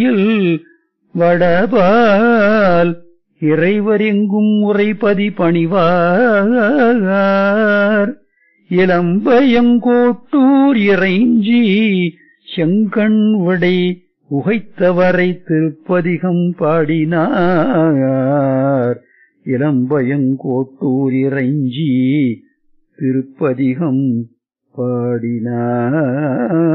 மலையில் வடபால் இறைவரெங்கும் உரைபதி பணிவார் இளம்பயங்கோட்டூர் இறைஞ்சி செங்கண் விடை உகைத்தவரை திருப்பதிகம் பாடினார் இளம்பயங்கோட்டூர் இறைஞ்சி திருப்பதிகம் பாடினார்